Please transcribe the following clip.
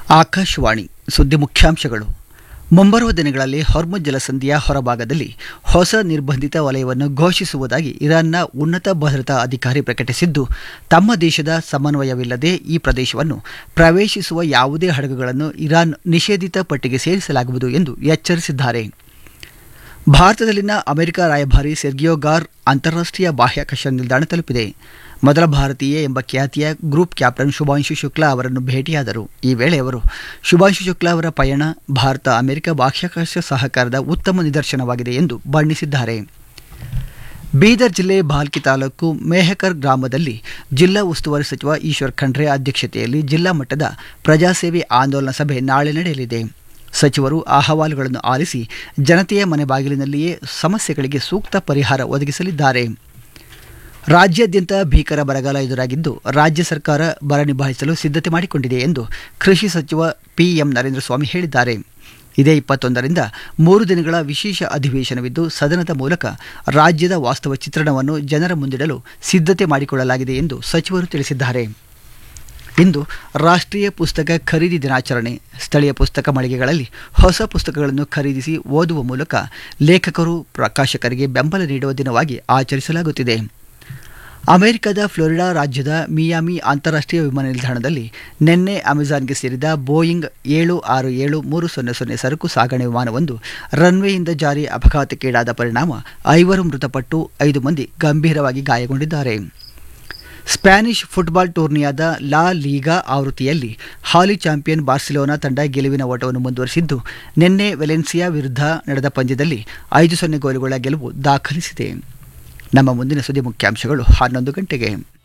ಆಕಾಶವಾಣಿ ಸುದ್ದಿ ಮುಖ್ಯಾಂಶಗಳು ಮುಂಬರುವ ದಿನಗಳಲ್ಲಿ ಹೊರ್ಮುಜ್ ಜಲಸಂಧಿಯ ಹೊರಭಾಗದಲ್ಲಿ ಹೊಸ ನಿರ್ಬಂಧಿತ ವಲಯವನ್ನು ಘೋಷಿಸುವುದಾಗಿ ಇರಾನ್ನ ಉನ್ನತ ಭದ್ರತಾ ಅಧಿಕಾರಿ ಪ್ರಕಟಿಸಿದ್ದು ತಮ್ಮ ದೇಶದ ಸಮನ್ವಯವಿಲ್ಲದೆ ಈ ಪ್ರದೇಶವನ್ನು ಪ್ರವೇಶಿಸುವ ಯಾವುದೇ ಹಡಗುಗಳನ್ನು ಇರಾನ್ ನಿಷೇಧಿತ ಪಟ್ಟಿಗೆ ಸೇರಿಸಲಾಗುವುದು ಎಂದು ಎಚ್ಚರಿಸಿದ್ದಾರೆ ಭಾರತದಲ್ಲಿನ ಅಮೆರಿಕ ರಾಯಭಾರಿ ಸೆರ್ಗಿಯೋ ಗಾರ್ ಅಂತಾರಾಷ್ಟ್ರೀಯ ಬಾಹ್ಯಾಕಾಶ ನಿಲ್ದಾಣ ತಲುಪಿದೆ ಮೊದಲ ಭಾರತೀಯ ಎಂಬ ಖ್ಯಾತಿಯ ಗ್ರೂಪ್ ಕ್ಯಾಪ್ಟನ್ ಶುಭಾಂಶು ಶುಕ್ಲಾ ಅವರನ್ನು ಭೇಟಿಯಾದರು ಈ ವೇಳೆ ಅವರು ಶುಭಾಂಶು ಶುಕ್ಲಾ ಅವರ ಪಯಣ ಭಾರತ ಅಮೆರಿಕ ಬಾಹ್ಯಾಕಾಶ ಸಹಕಾರದ ಉತ್ತಮ ನಿದರ್ಶನವಾಗಿದೆ ಎಂದು ಬಣ್ಣಿಸಿದ್ದಾರೆ ಬೀದರ್ ಜಿಲ್ಲೆ ಭಾಲ್ಕಿ ತಾಲೂಕು ಮೇಹಕರ್ ಗ್ರಾಮದಲ್ಲಿ ಜಿಲ್ಲಾ ಉಸ್ತುವಾರಿ ಸಚಿವ ಈಶ್ವರ್ ಖಂಡ್ರೆ ಅಧ್ಯಕ್ಷತೆಯಲ್ಲಿ ಜಿಲ್ಲಾ ಮಟ್ಟದ ಪ್ರಜಾಸೇವೆ ಆಂದೋಲನ ಸಭೆ ನಾಳೆ ನಡೆಯಲಿದೆ ಸಚಿವರು ಅಹವಾಲುಗಳನ್ನು ಆಲಿಸಿ ಜನತೆಯ ಮನೆ ಬಾಗಿಲಿನಲ್ಲಿಯೇ ಸಮಸ್ಯೆಗಳಿಗೆ ಸೂಕ್ತ ಪರಿಹಾರ ಒದಗಿಸಲಿದ್ದಾರೆ ರಾಜ್ಯಾದ್ಯಂತ ಭೀಕರ ಬರಗಾಲ ಎದುರಾಗಿದ್ದು ರಾಜ್ಯ ಸರ್ಕಾರ ಬರ ನಿಭಾಯಿಸಲು ಸಿದ್ಧತೆ ಮಾಡಿಕೊಂಡಿದೆ ಎಂದು ಕೃಷಿ ಸಚಿವ ಪಿಎಂ ನರೇಂದ್ರ ಸ್ವಾಮಿ ಹೇಳಿದ್ದಾರೆ ಇದೇ ಇಪ್ಪತ್ತೊಂದರಿಂದ ಮೂರು ದಿನಗಳ ವಿಶೇಷ ಅಧಿವೇಶನವಿದ್ದು ಸದನದ ಮೂಲಕ ರಾಜ್ಯದ ವಾಸ್ತವ ಚಿತ್ರಣವನ್ನು ಜನರ ಮುಂದಿಡಲು ಸಿದ್ಧತೆ ಮಾಡಿಕೊಳ್ಳಲಾಗಿದೆ ಎಂದು ಸಚಿವರು ತಿಳಿಸಿದ್ದಾರೆ ಇಂದು ರಾಷ್ಟ್ರೀಯ ಪುಸ್ತಕ ಖರೀದಿ ದಿನಾಚರಣೆ ಸ್ಥಳೀಯ ಪುಸ್ತಕ ಮಳಿಗೆಗಳಲ್ಲಿ ಹೊಸ ಪುಸ್ತಕಗಳನ್ನು ಖರೀದಿಸಿ ಓದುವ ಮೂಲಕ ಲೇಖಕರು ಪ್ರಕಾಶಕರಿಗೆ ಬೆಂಬಲ ನೀಡುವ ದಿನವಾಗಿ ಆಚರಿಸಲಾಗುತ್ತಿದೆ ಅಮೆರಿಕದ ಫ್ಲೋರಿಡಾ ರಾಜ್ಯದ ಮಿಯಾಮಿ ಅಂತಾರಾಷ್ಟ್ರೀಯ ವಿಮಾನ ನಿಲ್ದಾಣದಲ್ಲಿ ನಿನ್ನೆ ಅಮೆಜಾನ್ಗೆ ಸೇರಿದ ಬೋಯಿಂಗ್ ಏಳು ಆರು ಏಳು ಮೂರು ಸೊನ್ನೆ ಸೊನ್ನೆ ಸರಕು ಸಾಗಣೆ ವಿಮಾನವೊಂದು ರನ್ವೇಯಿಂದ ಜಾರಿ ಅಪಘಾತಕ್ಕೀಡಾದ ಪರಿಣಾಮ ಐವರು ಮೃತಪಟ್ಟು ಐದು ಮಂದಿ ಗಂಭೀರವಾಗಿ ಗಾಯಗೊಂಡಿದ್ದಾರೆ ಸ್ಪ್ಯಾನಿಷ್ ಫುಟ್ಬಾಲ್ ಟೂರ್ನಿಯಾದ ಲಾ ಲೀಗಾ ಆವೃತ್ತಿಯಲ್ಲಿ ಹಾಲಿ ಚಾಂಪಿಯನ್ ಬಾರ್ಸಿಲೋನಾ ತಂಡ ಗೆಲುವಿನ ಓಟವನ್ನು ಮುಂದುವರಿಸಿದ್ದು ನಿನ್ನೆ ವೆಲೆನ್ಸಿಯಾ ವಿರುದ್ಧ ನಡೆದ ಪಂದ್ಯದಲ್ಲಿ ಐದು ಸೊನ್ನೆ ಗೋಲುಗಳ ಗೆಲುವು ದಾಖಲಿಸಿದೆ ನಮ್ಮ ಮುಂದಿನ ಸುದ್ದಿ ಮುಖ್ಯಾಂಶಗಳು ಹನ್ನೊಂದು ಗಂಟೆಗೆ